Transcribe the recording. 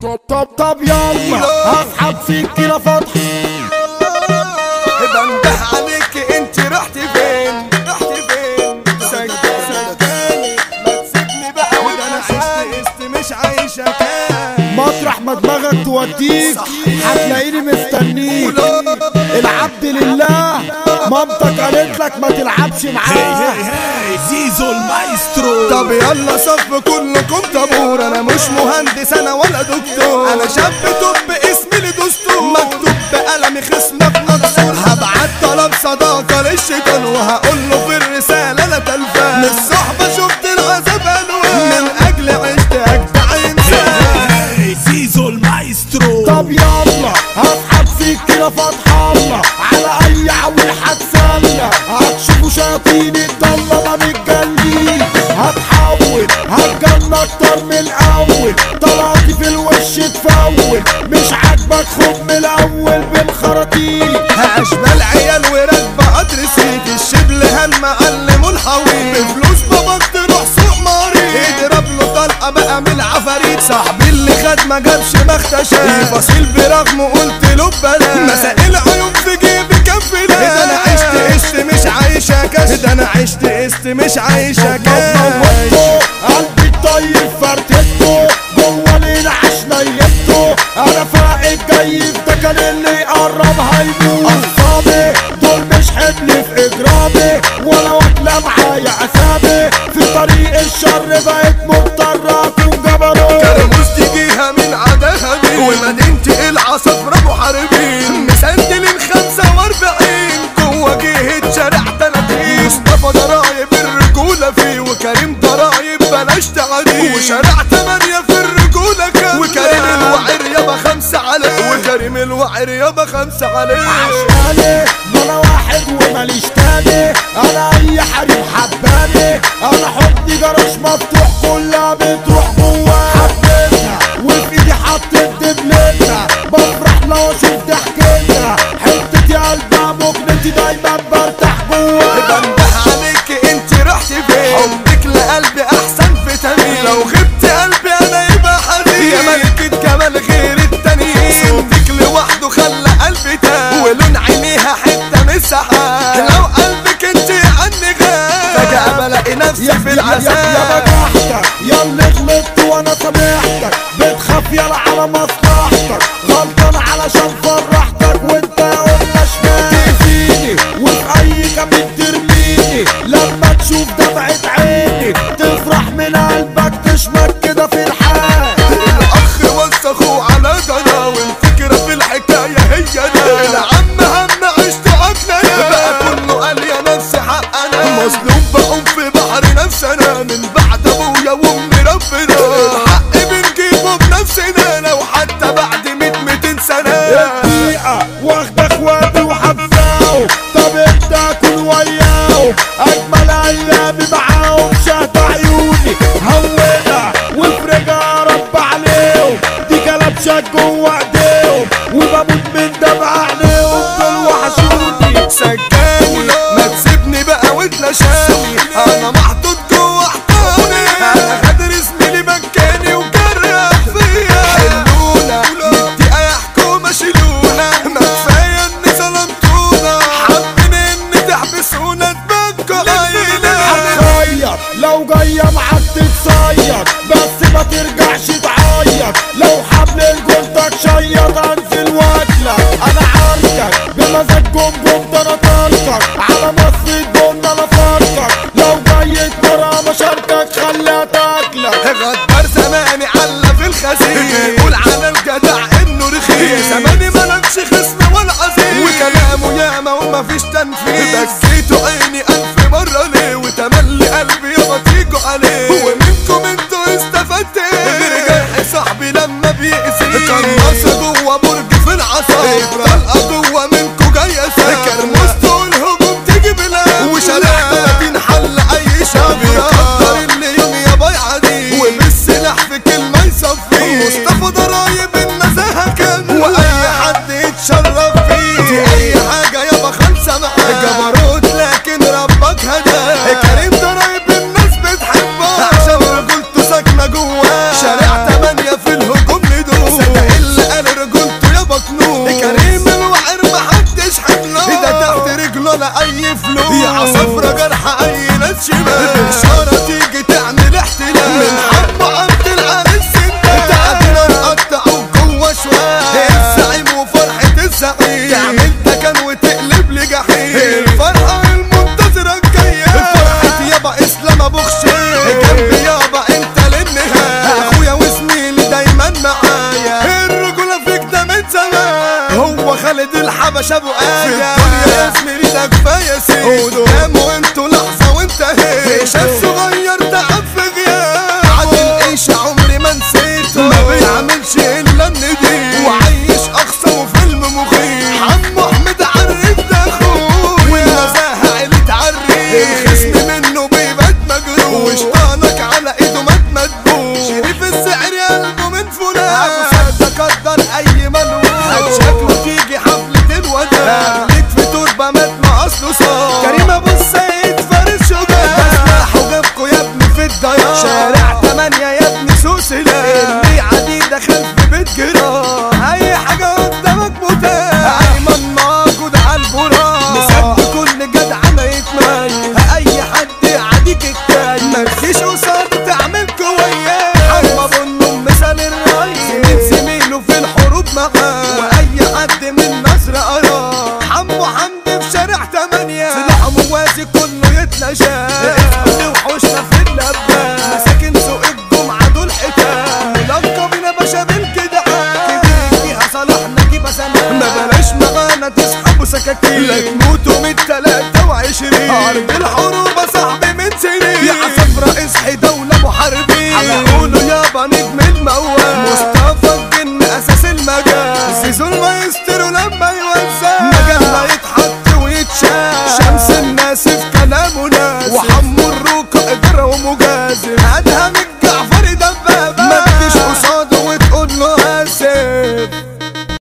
طب طب طب يلا هسحب فيك كده فتح بنده عليك انت رحت فين رحت فين صدقني ما تسيبني بقى وده انا عشت قست مش عايشه كان مطرح ما دماغك توديك هتلاقيني مستنيك العبد لله مامتك قالت لك ما تلعبش معاه زيزو المايسترو طب يلا صف كلكم طابور انا مش مهندس انا ولا دكتور انا شاب طب اسمي لدستور مكتوب بقلمي خصمة في مكسور هبعت طلب صداقة للشيطان وهقول له في الرسالة لا تلفان من الصحبة شفت العذاب الوان من اجل عشت اجدع انسان زيزو المايسترو طب يلا هسحب فيك كده فتح الله على اي عوي هتسلى هتشوفوا شياطين الضلة ما متجلين هتحول هتجنن اكتر من الاول طلعتي في الوش تفول مش عاجبك خد من الاول بالخراطيم اشبال عيال وراكبة قدر سيف الشبل هالمعلم الحويط بفلوس باباك تروح سوق مريض اضرب له طلقة بقى من العفاريت صاحبي اللي خد ما جابش ما اختشى فصيل برغم قلت له ببلاش مسائل عيوب في جيبي كف ده انا عشت قست مش عايشة كاش ده انا عشت قست مش عايشة كاش موتته قلبي الطيب فرتته جوه الانعاش نيته انا فاقد جاي ده كان اللي يقرب هيموت اصحابي دول مش حمل في اجرامي ولا واكله معايا عذابي في طريق الشر بقيت مضطر اكون جبروت كرموز تجيها من عداها ومدينتي العصفرة محاربين مسندلين خمسة واربعين جوه جهة شارع تلاتين مصطفى ضرايب الرجولة فيه وكريم ضرايب بلاش تعدي وشارع تمانية في الرجولة كان وكريم الوعر يابا خمسة عليه وكريم الوعر يابا خمسة عليه عشاني ما انا واحد وماليش تاني انا اي حريم حباني انا حضني جراج مفتوح كلها بتروح جوا حبيتها وفي ايدي حطيت دبلتها بفرح لو اشوف ضحكتها حتتي قلبها مجنتي دايما برتاح جوا بنده عليك انت رحت فين حبك لقلبي احسن فيتامين لو غبت قلبي انا يبقى حنين يا ملكة جمال غير التانيين صوتك لوحده خلى قلبي تاه ولون عينيها حتة من السحاب لو قلبك انت عني غاب فجأة بلاقي نفسي في يا يا العذاب بجحتك يا اللي غلطت وانا سامحتك بتخاف يلا على مصلحتك غلطان علشان فرحتك وانت قلنا شمال تأذيني وفي اي كمين ترميني لما تشوف دمعة عيني تفرح من قلبك تشمك كده في الحال الاخ وسخوا على جنا والفكرة في الحكاية هي ده العم هم عشت عقلنا بقى كله قال يا نفسي حق انا مظلوم بقوم في بحر نفسنا من بعد ابويا وامي ربنا الحق بنجيبه بنفسنا لو حتى بعد 100 200 سنة الدقيقة واخد اخواتي وحبساهم طب انت اكون وياهم اجمل ايامي معاهم شهد عيوني هونها وافرجها يا رب عليهم دي كلبشة جوه ايديهم وبموت من دمع عينيهم دول وحشوني سجاني ما تسيبني بقى وتلاشاني انا محطوط جوه حضاني انا غادر زميلي مكاني وجرح فيا حلونا مدي اي حكومه شيلونا ما كفايه ان ظلمتونا حابين ان تحبسونا تبكوا علينا هتخير لو جاية معاك تتصير بس ما ترجعش تعيط لو حبل الجلدك شيط انزل واكلك انا عارفك بمزاج جمجم ده انا طالقك على مصر الجن انا فارقك لو جاي تمرة مشاركك خليها تاكلك غدار زماني على في الخزين يقول على الجدع انه رخيص زماني ملكش خصم ولا عزيز وكلامه ياما ومفيش تنفيذ بكيته عيني الف مرة ليه وتملي قلبي يابا تيجوا عليه ومنكم انتوا استفدت غير جرح صاحبي لما بيأذي قناصة جوه برج في العصا طلقة جوه منكوا جاية سا كرموس والهجوم تيجي بلا وشارع 30 حل اي شاب بيقدر اللي يوم يا بايعة دي وبالسلاح في كلمة يصفي مصطفى ضرايب النزاهة كان واي حد يتشرف فيه في اي حاجة يابا خمسة معاه جبروت لكن ربك هداه كريم ضرايب الناس بتحبه عشان رجولته ساكنة جواه شارع تمانية في الهجوم ندوه خالد الحبش ابو ادم في الدنيا يا زميلي ده كفايه سيد قدامه انتوا لحظه وانتهيت شاب صغير تعب في غياب عادل ايش عمري ما نسيته ما بيعملش الا النديم وعايش اقصى وفيلم مخيف عم احمد عرف ده اخويا والنزاهه عيلة عريف الخصم منه بيبات مجروح وشطانك على ايده مات مدبوح شريف السعر قلبه من فلان ابو سعد قدر اي ملوك شكله تيجي حفلة الوداع ليك في تربة مات ما اصله صار كريم ابو السيد فارس شجاع بسمعوا جابكوا يا ابني في الضياع شارع تمانية يا ابني سوسلة اللي عادي دخل في بيت جيران اي حاجة قدامك متاح ايمن موجود على البراق مسك كل جدع ما يتميز اي حد يعاديك التاني ما تجيش قصاد تعمل كويس حرب ابو مثال الرئيس من زميله في الحروب معاه واي حد من مصر اراه حمو حمدي في شارع تمانية سلاح موازي كله يتلاشى اللي وحوشنا في اللبان مساكن سوق الجمعة دول حيتان لقبنا باشا بالجدعان كبير فيها صلاح نجيب زمان ما بلاش مغانا تسحبوا سكاكين لا تموتوا من تلاتة وعشرين أرض الحروب يا صاحبي من سنين يا عصف رئيس حي دولة محاربين هنقولوا يابا نجم الموال مصطفى الجن أساس المجال زيزو المايسترو